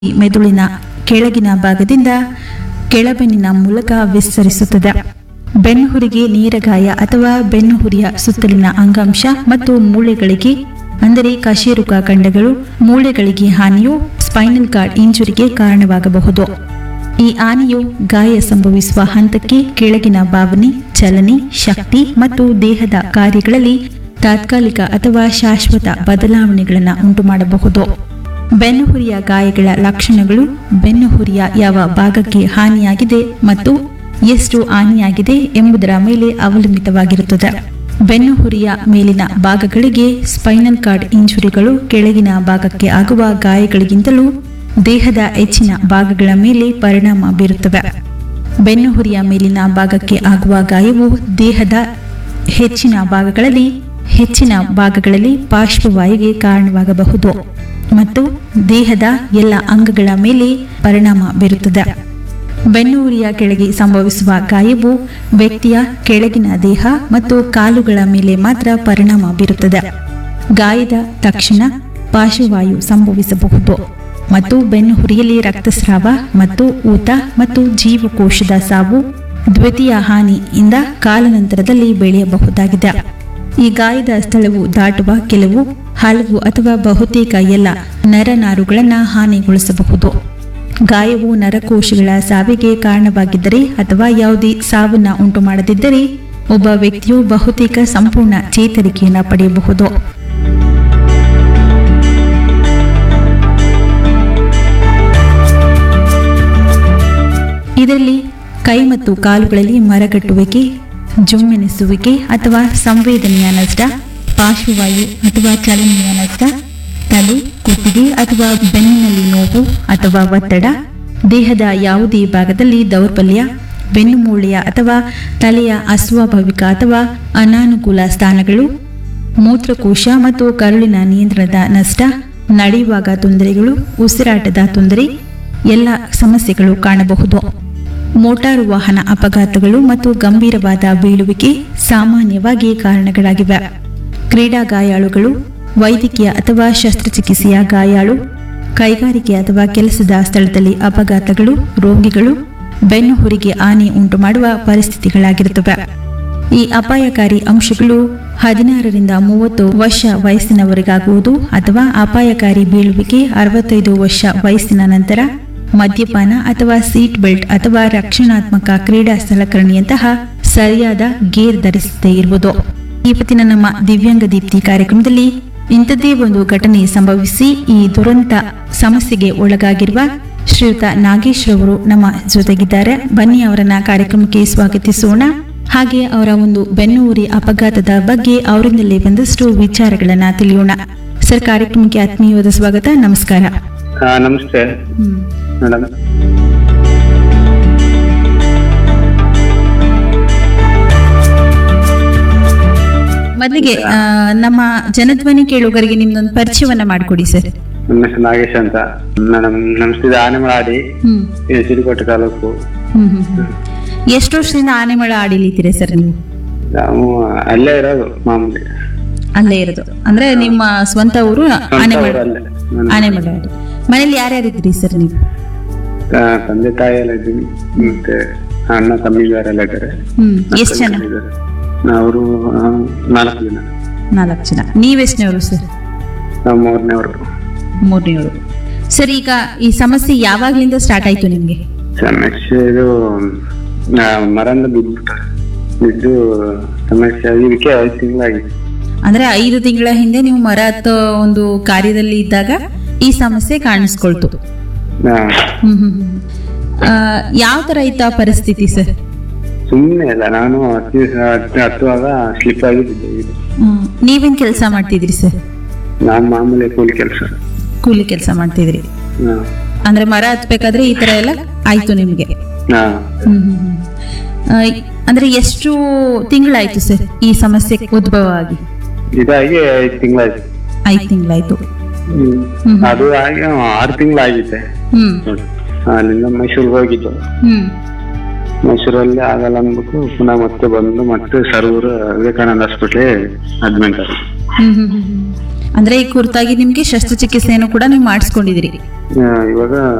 ಮೆದುಳಿನ ಕೆಳಗಿನ ಭಾಗದಿಂದ ಕೆಳಬೆನ್ನಿನ ಮೂಲಕ ವಿಸ್ತರಿಸುತ್ತದೆ ಬೆನ್ನುಹುರಿಗೆ ನೇರಗಾಯ ಅಥವಾ ಬೆನ್ನುಹುರಿಯ ಸುತ್ತಲಿನ ಅಂಗಾಂಶ ಮತ್ತು ಮೂಳೆಗಳಿಗೆ ಅಂದರೆ ಕಶೇರುಕ ಖಂಡಗಳು ಮೂಳೆಗಳಿಗೆ ಹಾನಿಯು ಸ್ಪೈನಲ್ ಕಾರ್ಡ್ ಇಂಜುರಿಗೆ ಕಾರಣವಾಗಬಹುದು ಈ ಹಾನಿಯು ಗಾಯ ಸಂಭವಿಸುವ ಹಂತಕ್ಕೆ ಕೆಳಗಿನ ಭಾವನೆ ಚಲನೆ ಶಕ್ತಿ ಮತ್ತು ದೇಹದ ಕಾರ್ಯಗಳಲ್ಲಿ ತಾತ್ಕಾಲಿಕ ಅಥವಾ ಶಾಶ್ವತ ಬದಲಾವಣೆಗಳನ್ನು ಉಂಟುಮಾಡಬಹುದು ಬೆನ್ನುಹುರಿಯ ಗಾಯಗಳ ಲಕ್ಷಣಗಳು ಬೆನ್ನುಹುರಿಯ ಯಾವ ಭಾಗಕ್ಕೆ ಹಾನಿಯಾಗಿದೆ ಮತ್ತು ಎಷ್ಟು ಹಾನಿಯಾಗಿದೆ ಎಂಬುದರ ಮೇಲೆ ಅವಲಂಬಿತವಾಗಿರುತ್ತದೆ ಬೆನ್ನುಹುರಿಯ ಮೇಲಿನ ಭಾಗಗಳಿಗೆ ಸ್ಪೈನಲ್ ಕಾರ್ಡ್ ಇಂಜುರಿಗಳು ಕೆಳಗಿನ ಭಾಗಕ್ಕೆ ಆಗುವ ಗಾಯಗಳಿಗಿಂತಲೂ ದೇಹದ ಹೆಚ್ಚಿನ ಭಾಗಗಳ ಮೇಲೆ ಪರಿಣಾಮ ಬೀರುತ್ತವೆ ಬೆನ್ನುಹುರಿಯ ಮೇಲಿನ ಭಾಗಕ್ಕೆ ಆಗುವ ಗಾಯವು ದೇಹದ ಹೆಚ್ಚಿನ ಭಾಗಗಳಲ್ಲಿ ಹೆಚ್ಚಿನ ಭಾಗಗಳಲ್ಲಿ ಪಾರ್ಶ್ವವಾಯುಗೆ ಕಾರಣವಾಗಬಹುದು ಮತ್ತು ದೇಹದ ಎಲ್ಲ ಅಂಗಗಳ ಮೇಲೆ ಪರಿಣಾಮ ಬೀರುತ್ತದೆ ಬೆನ್ನುಹುರಿಯ ಕೆಳಗೆ ಸಂಭವಿಸುವ ಗಾಯವು ವ್ಯಕ್ತಿಯ ಕೆಳಗಿನ ದೇಹ ಮತ್ತು ಕಾಲುಗಳ ಮೇಲೆ ಮಾತ್ರ ಪರಿಣಾಮ ಬೀರುತ್ತದೆ ಗಾಯದ ತಕ್ಷಣ ಪಾರ್ಶ್ವವಾಯು ಸಂಭವಿಸಬಹುದು ಮತ್ತು ಬೆನ್ನುಹುರಿಯಲ್ಲಿ ರಕ್ತಸ್ರಾವ ಮತ್ತು ಊತ ಮತ್ತು ಜೀವಕೋಶದ ಸಾವು ದ್ವಿತೀಯ ಹಾನಿಯಿಂದ ಕಾಲಾನಂತರದಲ್ಲಿ ಬೆಳೆಯಬಹುದಾಗಿದೆ ಈ ಗಾಯದ ಸ್ಥಳವು ದಾಟುವ ಕೆಲವು ಹಲವು ಅಥವಾ ಬಹುತೇಕ ಎಲ್ಲ ನರನಾರುಗಳನ್ನು ಹಾನಿಗೊಳಿಸಬಹುದು ಗಾಯವು ನರಕೋಶಗಳ ಸಾವಿಗೆ ಕಾರಣವಾಗಿದ್ದರೆ ಅಥವಾ ಯಾವುದೇ ಸಾವನ್ನ ಉಂಟು ಮಾಡದಿದ್ದರೆ ಒಬ್ಬ ವ್ಯಕ್ತಿಯು ಬಹುತೇಕ ಸಂಪೂರ್ಣ ಚೇತರಿಕೆಯನ್ನು ಪಡೆಯಬಹುದು ಇದರಲ್ಲಿ ಕೈ ಮತ್ತು ಕಾಲುಗಳಲ್ಲಿ ಮರಗಟ್ಟುವಿಕೆ ಜುಮ್ಮೆನಿಸುವಿಕೆ ಅಥವಾ ಸಂವೇದನೆಯ ನಷ್ಟ ಪಾರ್ಶ್ವವಾಯು ಅಥವಾ ಚಲನೆಯ ನಷ್ಟ ತಲೆ ಕುತ್ತಿಗೆ ಅಥವಾ ಬೆನ್ನಿನಲ್ಲಿ ನೋವು ಅಥವಾ ಒತ್ತಡ ದೇಹದ ಯಾವುದೇ ಭಾಗದಲ್ಲಿ ದೌರ್ಬಲ್ಯ ಬೆನ್ನುಮೂಳೆಯ ಅಥವಾ ತಲೆಯ ಅಸ್ವಾಭಾವಿಕ ಅಥವಾ ಅನಾನುಕೂಲ ಸ್ಥಾನಗಳು ಮೂತ್ರಕೋಶ ಮತ್ತು ಕರುಳಿನ ನಿಯಂತ್ರಣದ ನಷ್ಟ ನಡೆಯುವಾಗ ತೊಂದರೆಗಳು ಉಸಿರಾಟದ ತೊಂದರೆ ಎಲ್ಲ ಸಮಸ್ಯೆಗಳು ಕಾಣಬಹುದು ಮೋಟಾರು ವಾಹನ ಅಪಘಾತಗಳು ಮತ್ತು ಗಂಭೀರವಾದ ಬೀಳುವಿಕೆ ಸಾಮಾನ್ಯವಾಗಿ ಕಾರಣಗಳಾಗಿವೆ ಕ್ರೀಡಾ ಗಾಯಾಳುಗಳು ವೈದ್ಯಕೀಯ ಅಥವಾ ಶಸ್ತ್ರಚಿಕಿತ್ಸೆಯ ಗಾಯಾಳು ಕೈಗಾರಿಕೆ ಅಥವಾ ಕೆಲಸದ ಸ್ಥಳದಲ್ಲಿ ಅಪಘಾತಗಳು ರೋಗಿಗಳು ಬೆನ್ನುಹುರಿಗೆ ಹಾನಿ ಉಂಟುಮಾಡುವ ಪರಿಸ್ಥಿತಿಗಳಾಗಿರುತ್ತವೆ ಈ ಅಪಾಯಕಾರಿ ಅಂಶಗಳು ಹದಿನಾರರಿಂದ ಮೂವತ್ತು ವರ್ಷ ವಯಸ್ಸಿನವರೆಗಾಗುವುದು ಅಥವಾ ಅಪಾಯಕಾರಿ ಬೀಳುವಿಕೆ ಅರವತ್ತೈದು ವರ್ಷ ವಯಸ್ಸಿನ ನಂತರ ಮದ್ಯಪಾನ ಅಥವಾ ಸೀಟ್ ಬೆಲ್ಟ್ ಅಥವಾ ರಕ್ಷಣಾತ್ಮಕ ಕ್ರೀಡಾ ಸಲಕರಣೆಯಂತಹ ಸರಿಯಾದ ಗೇರ್ ಧರಿಸದೇ ಇರುವುದು ಇವತ್ತಿನ ನಮ್ಮ ದಿವ್ಯಾಂಗ ದೀಪ್ತಿ ಕಾರ್ಯಕ್ರಮದಲ್ಲಿ ಇಂಥದ್ದೇ ಒಂದು ಘಟನೆ ಸಂಭವಿಸಿ ಈ ದುರಂತ ಸಮಸ್ಯೆಗೆ ಒಳಗಾಗಿರುವ ಶ್ರೀಯುತ ನಾಗೇಶ್ ರವರು ನಮ್ಮ ಜೊತೆಗಿದ್ದಾರೆ ಬನ್ನಿ ಅವರನ್ನ ಕಾರ್ಯಕ್ರಮಕ್ಕೆ ಸ್ವಾಗತಿಸೋಣ ಹಾಗೆ ಅವರ ಒಂದು ಬೆನ್ನುಹುರಿ ಅಪಘಾತದ ಬಗ್ಗೆ ಅವರಿಂದಲೇ ಒಂದಷ್ಟು ವಿಚಾರಗಳನ್ನ ತಿಳಿಯೋಣ ಸರ್ ಕಾರ್ಯಕ್ರಮಕ್ಕೆ ಆತ್ಮೀಯವಾದ ಸ್ವಾಗತ ನಮಸ್ಕಾರ ಹಾ ನಮಸ್ತೆ ಹ್ಮ್. ಮೇಡಮ್ ಮೊದಲಿಗೆ ಆ, ನಮ್ಮ ಜನಧ್ವನಿ ಕೇಳುಗರಿಗೆ ನಿಮ್ದೊಂದು ಪರಿಚಯವನ್ನ ಮಾಡಿಕೊಡಿ ಸರ್ ನನ್ನ ಹೆಸರು ನಾಗೇಶ್ ಅಂತ ಮೇಡಮ್ ನಮಸ್ತೆ ಆನೆಮಳಾಡಿ ಹ್ಮ್ ಇದು ಸಿರಿಕೋಟೆ ತಾಲೂಕು ಹ್ಮ್ ಹ್ಮ್ ಹ್ಮ್. ಎಷ್ಟು ವರ್ಷದಿಂದ ಆನೆಮಳ ಆಡಿಲಿದ್ದೀರಿ ಸರ್ ನೀವು ನಾವು ಅಲ್ಲೇ ಇರೋದು ಮಾಮೂಲಿ ಅಲ್ಲೇ ಇರೋದು ಅಂದ್ರೆ ನಿಮ್ಮ ಸ್ವಂತ ಊರು ಸ್ವಂತ ಆನೆಮಳ ಊರು ಅಲ್ಲೇ. ನನ್ನ ಆನೆಮಳ ಆಡಿ ಮನೇಲಿ ಯಾರ್ಯಾರಿದ್ರಿ ಸರ್ ನೀವು ಆ, ತಂದೆ ತಾಯಿ ಎಲ್ಲ ಇದ್ದೀವಿ ಮತ್ತೆ ಅಣ್ಣ ತಮ್ಮಿಗಾರೆಲ್ಲ ಇದ್ದಾರೆ ಹ್ಮ್ ಎಷ್ಟು ಜನ ಅವರು ನಾಲ್ಕು ಜನ ನಾಲ್ಕು ಜನ ನೀವೆಷ್ಟನೇವರು ಸರ್ ನಾವು ಮೂರನೇವರು ಮೂರನೇವರು ಸರ್ ಈಗ ಈ ಸಮಸ್ಯೆ ಯಾವಾಗ್ಲಿಂದ ಸ್ಟಾರ್ಟ್ ಆಯ್ತು ನಿಮ್ಗೆ ಸಮಸ್ಯೆ ಇದು ಆ, ಮರದಿಂದ ಬಿದ್ದುಬಿಟ್ಟ ಬಿದ್ದು ಸಮಸ್ಯೆ ಆಗಿ ಇದಕ್ಕೆ ಐದು ತಿಂಗಳಾಗಿದೆ ಅಂದ್ರೆ ಐದು ತಿಂಗಳ ಹಿಂದೆ ನೀವು ಮರ ಹತ್ತೋ ಒಂದು ಕಾರ್ಯದಲ್ಲಿ ಇದ್ದಾಗ ಈ ಸಮಸ್ಯೆ ಕಾಣಿಸ್ಕೊಳ್ತು ಆ, ಹ್ಮ್ ಹ್ಮ್ ಹ್ಮ್. ಆ, ಯಾವ ತರ ಇತ್ತು ಆ ಪರಿಸ್ಥಿತಿ ಸರ್ ಸುಮ್ಮನೆ ಇಲ್ಲ ನಾನು ಹತ್ತಿ ಹತ್ತಿ- ಹತ್ತುವಾಗ ಸ್ಲಿಪ್ ಆಗಿ ಬಿದ್ದೆ ನೀವೇನ್ ಕೆಲಸ ಮಾಡ್ತಿದ್ರಿ ಸರ್ ನಾನು ಮಾಮೂಲಿ ಕೂಲಿ ಕೆಲಸ ಕೂಲಿ ಕೆಲಸ ಮಾಡ್ತಿದ್ರಿ ಅಂದ್ರೆ ಮರ ಹತ್ಬೇಕಾದ್ರೆ ಈ ತರ ಎಲ್ಲ ಆಯ್ತು ನಿಮ್ಗೆ ಹ್ಮ್ ಹ್ಮ್ ಹ್ಮ್. ಆ, ಅಂದ್ರೆ ಎಷ್ಟು ತಿಂಗಳಾಯ್ತು ಸರ್ ಈ ಸಮಸ್ಯೆ ಉದ್ಭವ ಆಗಿ ಇದಾಗಿ ಐದು ತಿಂಗಳಾಯ್ತು ಐದು ತಿಂಗಳಾಯ್ತು ಹ್ಮ್. ಅದು ಆಗಿ ಆರು ತಿಂಗಳಾಗಿದೆ ಹ್ಮ್ ಅಲ್ಲಿಂದ ಮೈಸೂರಿಗೆ ಹೋಗಿದ್ದು ಹ್ಮ್ ಮೈಸೂರಲ್ಲಿ ಆಗಲ್ಲ ಅಂದ್ಬಿಟ್ಟು ಪುನಃ ಮತ್ತೆ ಬಂದು ಮತ್ತೆ ಸರೂರು ವಿವೇಕಾನಂದ ಹಾಸ್ಪಿಟ್ಲಿ ಅಡ್ಮಿಟ್ ಆಗಿ ಹ್ಮ್ ಹ್ಮ್ ಹ್ಮ್ ಹ್ಮ್. ಅಂದ್ರೆ ಈ ಕುರಿತಾಗಿ ನಿಮ್ಗೆ ಶಸ್ತ್ರಚಿಕಿತ್ಸೆಯನ್ನು ಕೂಡ ನೀವು ಮಾಡಿಸ್ಕೊಂಡಿದ್ದೀರಿ ಆ, ಇವಾಗ